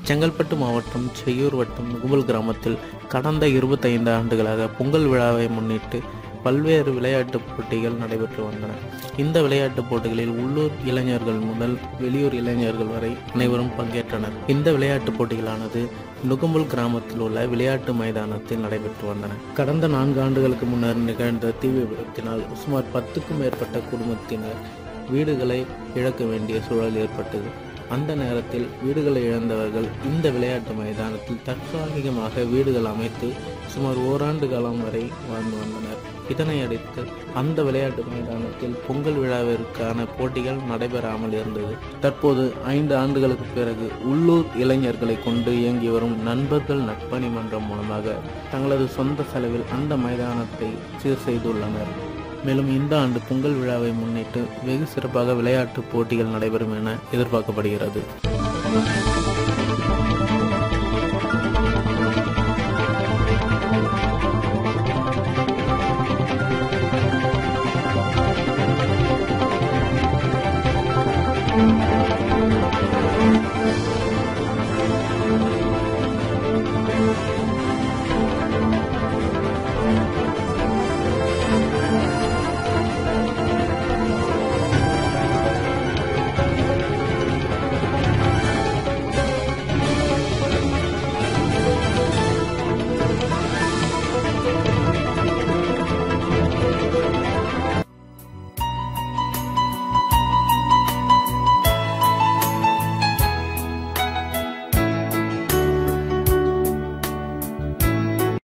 செங்கல்பட்டு மாவட்டம் செய்யூர் வட்டம் நுகுமல் கிராமத்தில் கடந்த இருபத்தைந்து ஆண்டுகளாக பொங்கல் விழாவை முன்னிட்டு பல்வேறு விளையாட்டுப் போட்டிகள் நடைபெற்று வந்தன இந்த விளையாட்டுப் போட்டிகளில் உள்ளூர் இளைஞர்கள் முதல் வெளியூர் இளைஞர்கள் வரை அனைவரும் பங்கேற்றனர் இந்த விளையாட்டுப் போட்டிகளானது நுகம்புல் கிராமத்தில் உள்ள விளையாட்டு மைதானத்தில் நடைபெற்று வந்தன கடந்த நான்கு ஆண்டுகளுக்கு முன்னர் நிகழ்ந்த தீ விபத்தினால் சுமார் பத்துக்கும் மேற்பட்ட குடும்பத்தினர் வீடுகளை இழக்க வேண்டிய சூழல் ஏற்பட்டது அந்த நேரத்தில் வீடுகளை இழந்தவர்கள் இந்த விளையாட்டு மைதானத்தில் தற்காலிகமாக வீடுகள் அமைத்து சுமார் ஓராண்டு காலம் வரை வாழ்ந்து வந்தனர் இதனை அடுத்து அந்த விளையாட்டு மைதானத்தில் பொங்கல் விழாவிற்கான போட்டிகள் நடைபெறாமல் இருந்தது தற்போது ஐந்து ஆண்டுகளுக்கு பிறகு உள்ளூர் இளைஞர்களை கொண்டு இயங்கி வரும் நண்பர்கள் நட்பணி மன்றம் மூலமாக தங்களது சொந்த செலவில் அந்த மைதானத்தை சீர் செய்துள்ளனர் மேலும் இந்த ஆண்டு பொங்கல் விழாவை முன்னிட்டு வெகு சிறப்பாக விளையாட்டு போட்டிகள் நடைபெறும் என எதிர்பார்க்கப்படுகிறது Thank you.